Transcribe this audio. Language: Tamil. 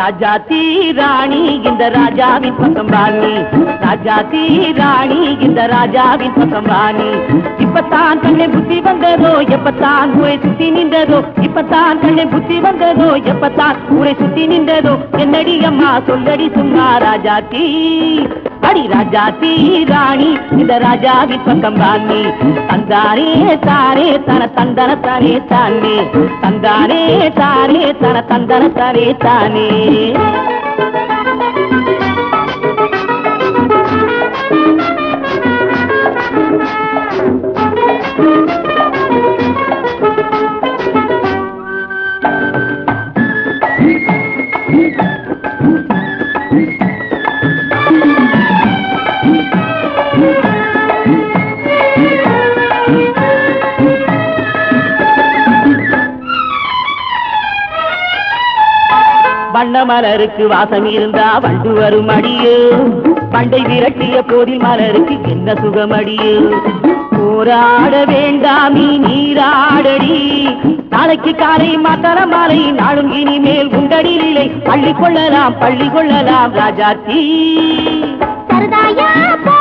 ராஜாத்தி ராணி இந்த ராஜாவின் பக்கம் வாணி ராஜாத்தி ராணி இந்த ராஜாவின் பக்கம் வாணி இப்பத்தான் கண்ணை புத்தி வந்ததோ எப்பத்தான் ஊரை சுத்தி நின்றதோ இப்பத்தான் கண்ணை புத்தி வந்ததோ எப்பத்தான் ஊரை சுத்தி நின்றதோ என்னடி அம்மா சொல்லடி சும்மா ராஜாத்தி அடி ராஜாத்தி ராணி இந்த ராஜாவின் பக்கம் வாணி தந்தானே தானே தன தந்தன தானே தானே தந்தானே தானே தன தந்தன தானே தானே வண்ண மலருக்கு வாசம் இருந்தா வண்டு வரும் அடியோ பண்டை விரட்டிய போதில் மலருக்கு என்ன சுகமடியோ போராட வேண்டாம் நீ நீராடடி நாளைக்கு காலை மாத்தர மாலை நாளும் இனிமேல் உண்டடிலே பள்ளி கொள்ளலாம் பள்ளி கொள்ளலாம் ராஜாத்தி சரதாயா போ